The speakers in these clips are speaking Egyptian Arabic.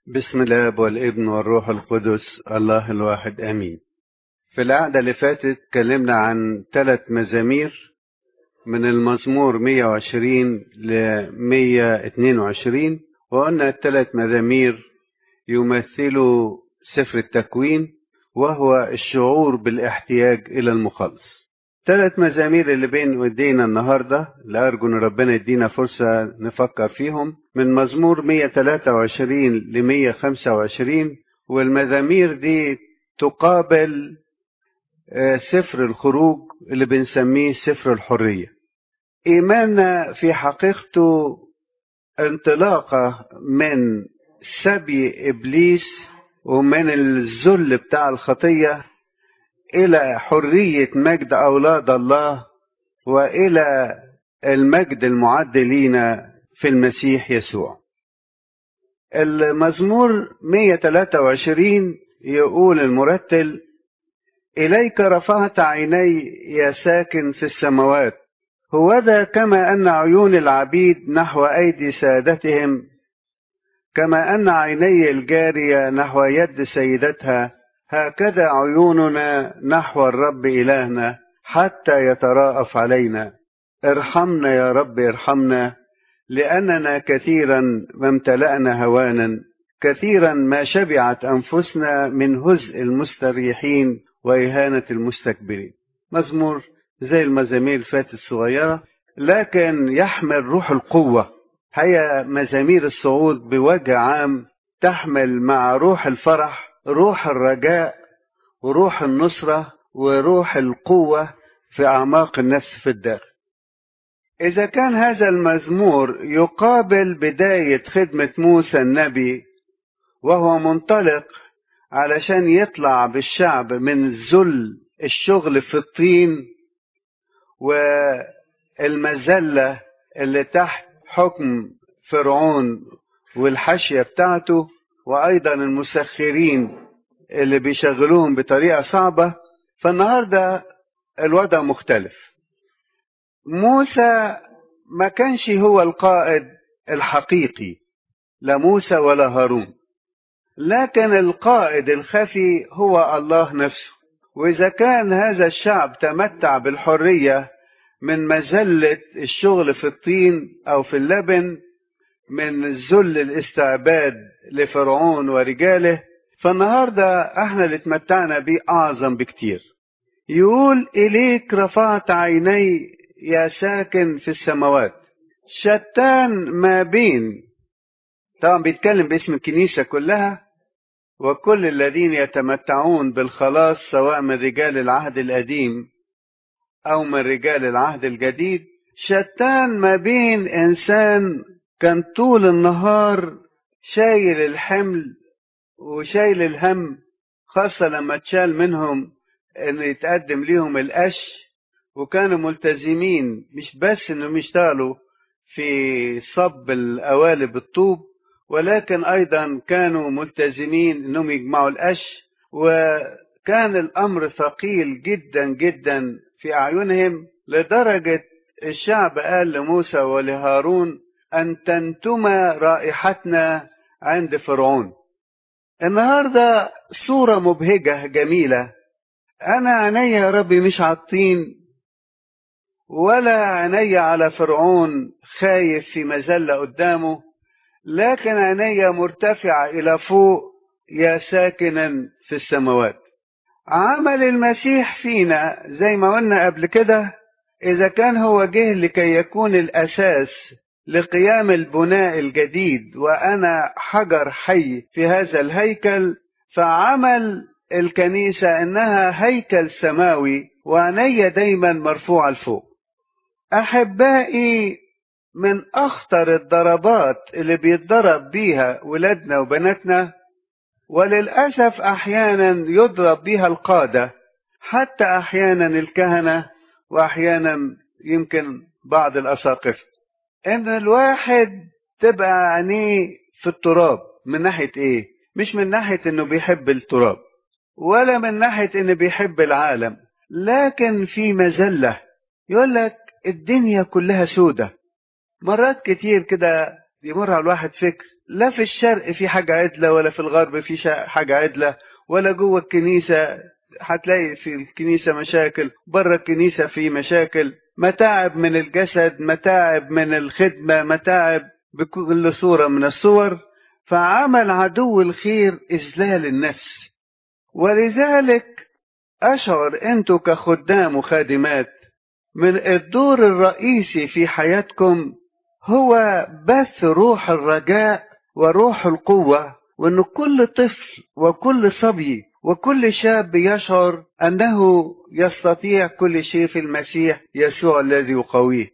بسم الاب والابن والروح القدس الله الواحد امين في القعده اللي فاتت اتكلمنا عن ثلاث مزامير من المزمور 120 ل 122 وقلنا الثلاث مزامير يمثلوا سفر التكوين وهو الشعور بالاحتياج الى المخلص ثلاث مزامير اللي بين ايدينا النهارده اللي ارجو ان ربنا يدينا فرصه نفكر فيهم من مزمور 123 ل 125 والمزامير دي تقابل سفر الخروج اللي بنسميه سفر الحريه ايماننا في حقيقته انطلاقه من سبي ابليس ومن الذل بتاع الخطيه الى حريه مجد اولاد الله والى المجد المعد لينا في المسيح يسوع المزمور 123 يقول المرتل إليك رفعت عيني يا ساكن في السماوات هوذا كما أن عيون العبيد نحو أيدي سادتهم كما أن عيني الجارية نحو يد سيدتها هكذا عيوننا نحو الرب إلهنا حتى يتراءف علينا ارحمنا يا رب ارحمنا لأننا كثيرا ما امتلأنا هوانا كثيرا ما شبعت أنفسنا من هزء المستريحين وإهانة المستكبرين مزمور زي المزامير الفاتت الصغيرة لكن يحمل روح القوة هي مزامير الصعود بوجه عام تحمل مع روح الفرح روح الرجاء وروح النصرة وروح القوة في أعماق النفس في الداخل إذا كان هذا المزمور يقابل بداية خدمة موسى النبي وهو منطلق علشان يطلع بالشعب من ذل الشغل في الطين والمذلة اللي تحت حكم فرعون والحاشية بتاعته وأيضا المسخرين اللي بيشغلوهم بطريقة صعبة فالنهاردة الوضع مختلف موسى ما كانش هو القائد الحقيقي لا موسى ولا هارون لكن القائد الخفي هو الله نفسه واذا كان هذا الشعب تمتع بالحريه من مذله الشغل في الطين او في اللبن من ذل الاستعباد لفرعون ورجاله فالنهارده احنا اللي اتمتعنا بيه اعظم بكتير يقول اليك رفعت عيني يا ساكن في السماوات شتان ما بين طبعا بيتكلم باسم الكنيسة كلها وكل الذين يتمتعون بالخلاص سواء من رجال العهد القديم أو من رجال العهد الجديد شتان ما بين إنسان كان طول النهار شايل الحمل وشايل الهم خاصة لما تشال منهم إن يتقدم ليهم القش وكانوا ملتزمين مش بس انهم يشتغلوا في صب القوالب الطوب ولكن ايضا كانوا ملتزمين انهم يجمعوا القش وكان الامر ثقيل جدا جدا في اعينهم لدرجه الشعب قال لموسى ولهارون ان تنتما رائحتنا عند فرعون النهارده صوره مبهجه جميله انا عيني يا ربي مش عالطين ولا عيني على فرعون خايف في مزلة قدامه لكن عيني مرتفعة إلى فوق يا ساكنا في السماوات عمل المسيح فينا زي ما قلنا قبل كده إذا كان هو جه لكي يكون الأساس لقيام البناء الجديد وأنا حجر حي في هذا الهيكل فعمل الكنيسة إنها هيكل سماوي وعيني دايما مرفوعة لفوق أحبائي من أخطر الضربات اللي بيتضرب بيها ولادنا وبناتنا وللأسف أحيانا يضرب بيها القادة حتى أحيانا الكهنة وأحيانا يمكن بعض الأساقفة إن الواحد تبقى عينيه في التراب من ناحية إيه؟ مش من ناحية إنه بيحب التراب ولا من ناحية إنه بيحب العالم لكن في مزلة يقول لك الدنيا كلها سودة مرات كتير كده يمر على الواحد فكر لا في الشرق في حاجة عدلة ولا في الغرب في حاجة عدلة ولا جوه الكنيسة هتلاقي في الكنيسة مشاكل بره الكنيسة في مشاكل متاعب من الجسد متاعب من الخدمة متاعب بكل صورة من الصور فعمل عدو الخير إذلال النفس ولذلك أشعر أنتوا كخدام وخادمات من الدور الرئيسي في حياتكم هو بث روح الرجاء وروح القوة وأن كل طفل وكل صبي وكل شاب يشعر أنه يستطيع كل شيء في المسيح يسوع الذي يقويه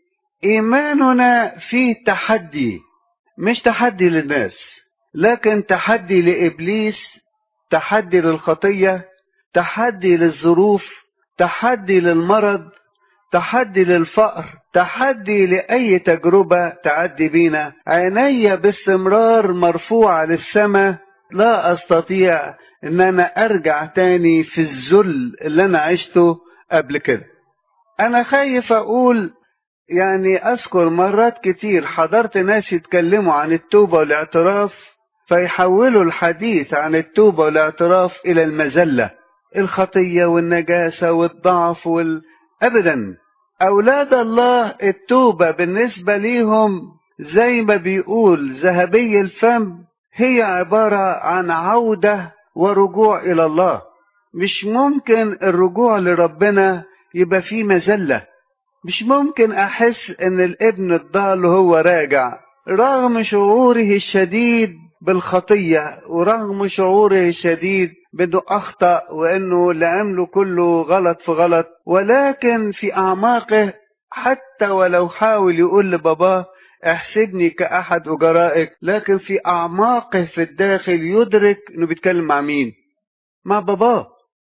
إيماننا فيه تحدي مش تحدي للناس لكن تحدي لإبليس تحدي للخطية تحدي للظروف تحدي للمرض تحدي للفقر تحدي لأي تجربة تعدي بينا عيني باستمرار مرفوعة للسماء لا أستطيع أن أنا أرجع تاني في الذل اللي أنا عشته قبل كده أنا خايف أقول يعني أذكر مرات كتير حضرت ناس يتكلموا عن التوبة والاعتراف فيحولوا الحديث عن التوبة والاعتراف إلى المذلة الخطية والنجاسة والضعف وال... أبدا أولاد الله التوبة بالنسبة ليهم زي ما بيقول ذهبي الفم هي عبارة عن عودة ورجوع إلى الله مش ممكن الرجوع لربنا يبقى فيه مذلة مش ممكن أحس إن الابن الضال هو راجع رغم شعوره الشديد بالخطية ورغم شعوره الشديد بأنه أخطأ وأنه اللي عمله كله غلط في غلط ولكن في أعماقه حتى ولو حاول يقول لباباه احسبني كأحد أجرائك لكن في أعماقه في الداخل يدرك أنه بيتكلم مع مين مع باباه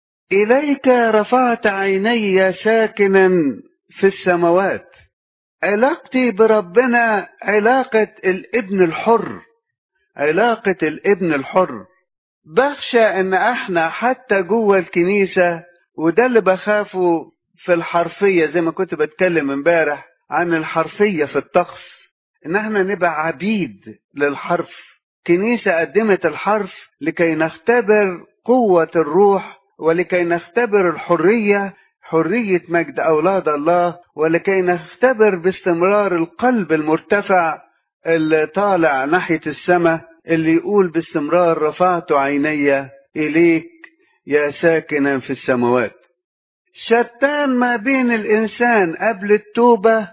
إليك رفعت عيني ساكنا في السماوات علاقتي بربنا علاقة الابن الحر علاقة الابن الحر بخشى ان احنا حتى جوه الكنيسة وده اللي بخافه في الحرفية زي ما كنت بتكلم امبارح عن الحرفية في الطقس ان احنا نبقى عبيد للحرف كنيسة قدمت الحرف لكي نختبر قوة الروح ولكي نختبر الحرية حرية مجد أولاد الله ولكي نختبر باستمرار القلب المرتفع اللي طالع ناحية السماء اللي يقول باستمرار رفعت عيني إليك يا ساكنا في السماوات شتان ما بين الإنسان قبل التوبة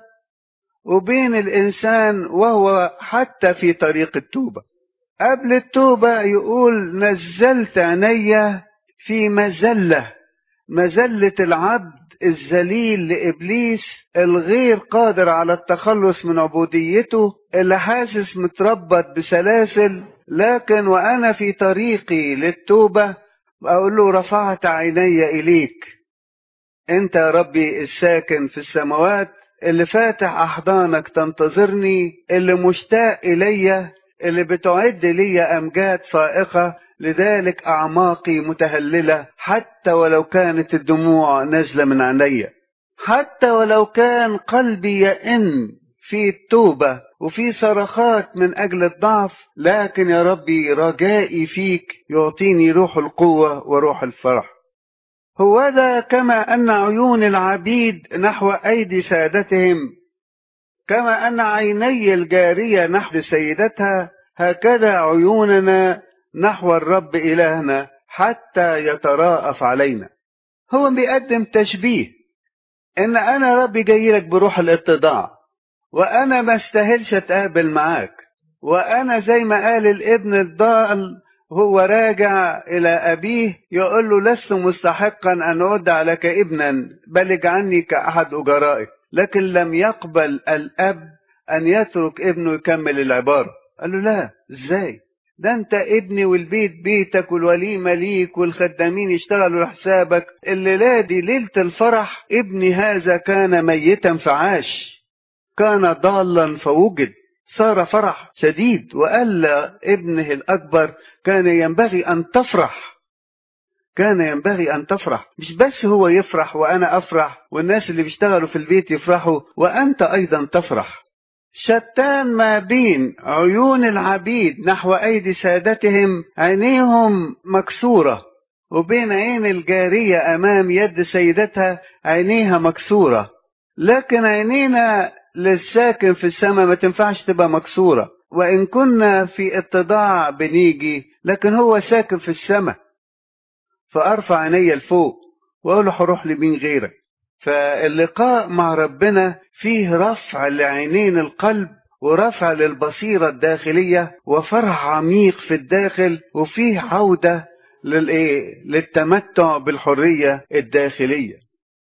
وبين الإنسان وهو حتى في طريق التوبة قبل التوبة يقول نزلت عيني في مزلة مزلة العبد الذليل لإبليس الغير قادر على التخلص من عبوديته اللي حاسس متربط بسلاسل لكن وأنا في طريقي للتوبة أقول له رفعت عيني إليك أنت يا ربي الساكن في السماوات اللي فاتح أحضانك تنتظرني اللي مشتاق إلي اللي بتعد لي أمجاد فائقة لذلك أعماقي متهللة حتى ولو كانت الدموع نازلة من عيني حتى ولو كان قلبي يئن في التوبة وفي صرخات من أجل الضعف لكن يا ربي رجائي فيك يعطيني روح القوة وروح الفرح هو ذا كما أن عيون العبيد نحو أيدي سادتهم كما أن عيني الجارية نحو سيدتها هكذا عيوننا نحو الرب إلهنا حتى يتراءف علينا هو بيقدم تشبيه إن أنا ربي جاي لك بروح الاتضاع وأنا ما استاهلش أتقابل معاك وأنا زي ما قال الابن الضال هو راجع إلى أبيه يقول له لست مستحقا أن أدعى لك ابنا بل اجعلني كأحد أجرائك لكن لم يقبل الأب أن يترك ابنه يكمل العبارة قال له لا إزاي ده انت ابني والبيت بيتك والوليمه ليك والخدامين يشتغلوا لحسابك الليله دي ليله الفرح ابني هذا كان ميتا فعاش كان ضالا فوجد صار فرح شديد وقال ابنه الاكبر كان ينبغي ان تفرح كان ينبغي ان تفرح مش بس هو يفرح وانا افرح والناس اللي بيشتغلوا في البيت يفرحوا وانت ايضا تفرح شتان ما بين عيون العبيد نحو أيدي سادتهم عينيهم مكسورة وبين عين الجارية أمام يد سيدتها عينيها مكسورة لكن عينينا للساكن في السماء ما تنفعش تبقى مكسورة وإن كنا في اتضاع بنيجي لكن هو ساكن في السماء فأرفع عيني لفوق وأقول له هروح لمين غيرك فاللقاء مع ربنا فيه رفع لعينين القلب ورفع للبصيرة الداخلية وفرح عميق في الداخل وفيه عودة للإيه؟ للتمتع بالحرية الداخلية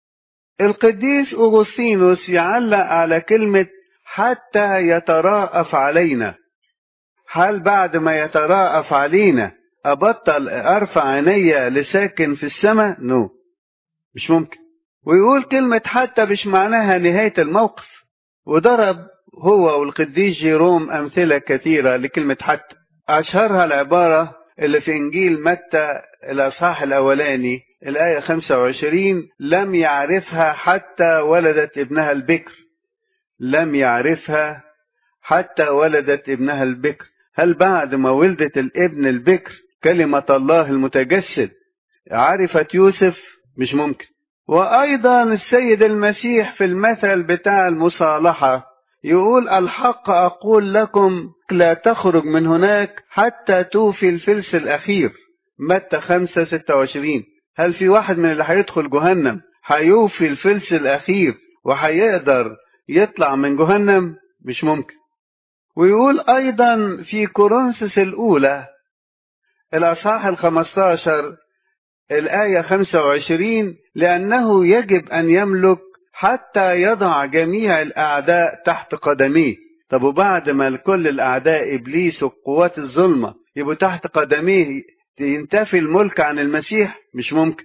القديس أغسطينوس يعلق على كلمة حتى يتراءف علينا هل بعد ما يتراءف علينا أبطل أرفع عيني لساكن في السماء؟ نو no. مش ممكن ويقول كلمة حتى مش معناها نهاية الموقف وضرب هو والقديس جيروم أمثلة كثيرة لكلمة حتى أشهرها العبارة اللي في إنجيل متى الأصحاح الأولاني الآية 25 لم يعرفها حتى ولدت ابنها البكر لم يعرفها حتى ولدت ابنها البكر هل بعد ما ولدت الابن البكر كلمة الله المتجسد عرفت يوسف مش ممكن وأيضا السيد المسيح في المثل بتاع المصالحة يقول الحق أقول لكم لا تخرج من هناك حتى توفي الفلس الأخير متى 5 26 هل في واحد من اللي هيدخل جهنم هيوفي الفلس الأخير وهيقدر يطلع من جهنم مش ممكن ويقول أيضا في كورنثوس الأولى الأصحاح الخمستاشر الآية 25 لأنه يجب أن يملك حتى يضع جميع الأعداء تحت قدميه طب وبعد ما كل الأعداء إبليس والقوات الظلمة يبقوا تحت قدميه ينتفي الملك عن المسيح مش ممكن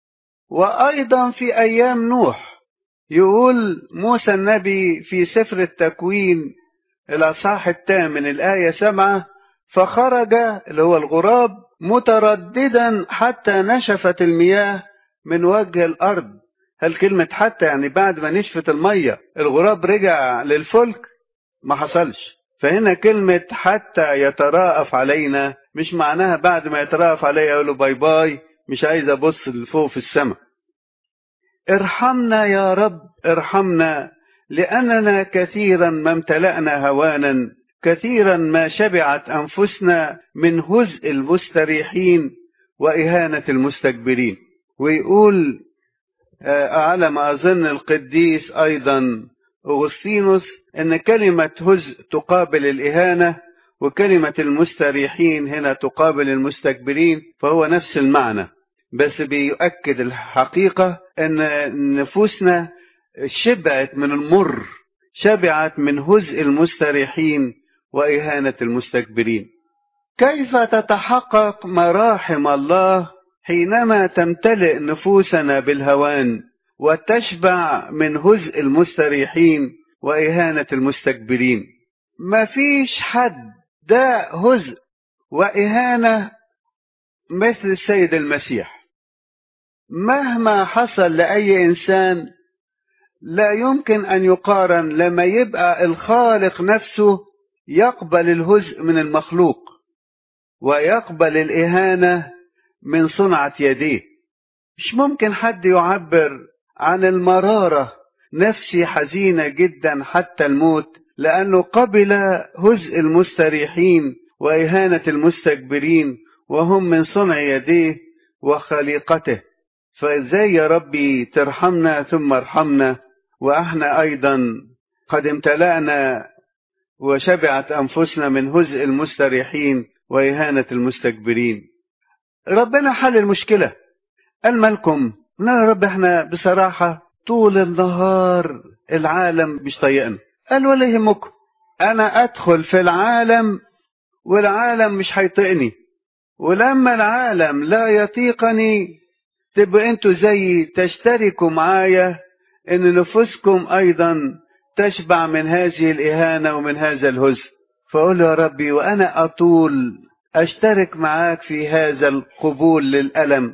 وأيضا في أيام نوح يقول موسى النبي في سفر التكوين الأصحاح الثامن الآية سبعة فخرج اللي هو الغراب مترددا حتى نشفت المياه من وجه الأرض هل كلمة حتى يعني بعد ما نشفت المية الغراب رجع للفلك ما حصلش فهنا كلمة حتى يتراءف علينا مش معناها بعد ما يتراءف عليا يقول له باي باي مش عايز ابص لفوق في السماء ارحمنا يا رب ارحمنا لأننا كثيرا ما امتلأنا هوانا كثيرا ما شبعت أنفسنا من هزء المستريحين وإهانة المستكبرين ويقول على ما أظن القديس أيضا أغسطينوس أن كلمة هزء تقابل الإهانة وكلمة المستريحين هنا تقابل المستكبرين فهو نفس المعنى بس بيؤكد الحقيقة أن نفوسنا شبعت من المر شبعت من هزء المستريحين وإهانة المستكبرين كيف تتحقق مراحم الله حينما تمتلئ نفوسنا بالهوان وتشبع من هزء المستريحين وإهانة المستكبرين ما فيش حد ده هزء وإهانة مثل السيد المسيح مهما حصل لأي إنسان لا يمكن أن يقارن لما يبقى الخالق نفسه يقبل الهزء من المخلوق ويقبل الإهانة من صنعة يديه مش ممكن حد يعبر عن المرارة نفسي حزينة جدا حتى الموت لأنه قبل هزء المستريحين وإهانة المستكبرين وهم من صنع يديه وخليقته فإزاي يا ربي ترحمنا ثم ارحمنا وإحنا أيضا قد امتلأنا وشبعت أنفسنا من هزء المستريحين وإهانة المستكبرين ربنا حل المشكلة قال مالكم لا يا رب احنا بصراحة طول النهار العالم مش طايقنا قال ولا يهمكم انا ادخل في العالم والعالم مش هيطيقني ولما العالم لا يطيقني تبقى انتوا زيي تشتركوا معايا ان نفوسكم ايضا تشبع من هذه الاهانه ومن هذا الهزء فاقول يا ربي وانا اطول اشترك معاك في هذا القبول للالم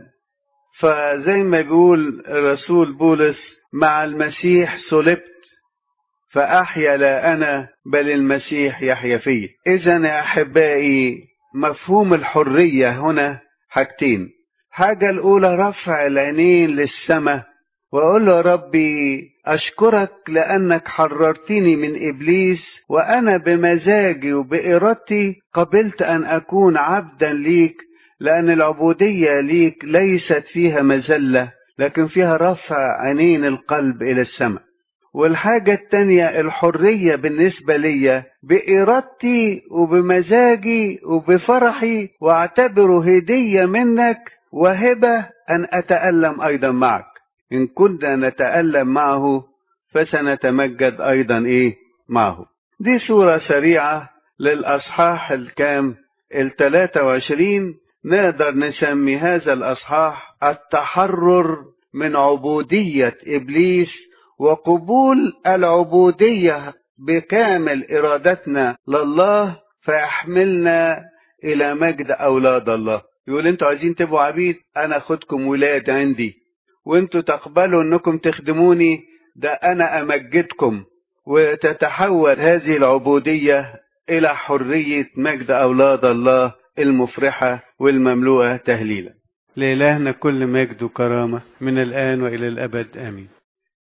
فزي ما بيقول الرسول بولس مع المسيح صلبت فأحيا لا أنا بل المسيح يحيا فيا إذا يا أحبائي مفهوم الحرية هنا حاجتين حاجة الأولى رفع العينين للسماء وأقول له ربي أشكرك لأنك حررتني من إبليس وأنا بمزاجي وبإرادتي قبلت أن أكون عبدا ليك لأن العبودية ليك ليست فيها مزلة لكن فيها رفع عينين القلب إلى السماء والحاجة التانية الحرية بالنسبة لي بإرادتي وبمزاجي وبفرحي واعتبره هدية منك وهبة أن أتألم أيضا معك إن كنا نتألم معه فسنتمجد أيضا إيه معه دي صورة سريعة للأصحاح الكام التلاتة وعشرين نقدر نسمي هذا الأصحاح التحرر من عبودية إبليس وقبول العبودية بكامل إرادتنا لله فيحملنا إلى مجد أولاد الله يقول انتوا عايزين تبقوا عبيد أنا أخدكم ولاد عندي وانتوا تقبلوا انكم تخدموني ده أنا أمجدكم وتتحول هذه العبودية إلى حرية مجد أولاد الله المفرحة والمملوءة تهليلا لإلهنا كل مجد وكرامة من الآن وإلى الأبد آمين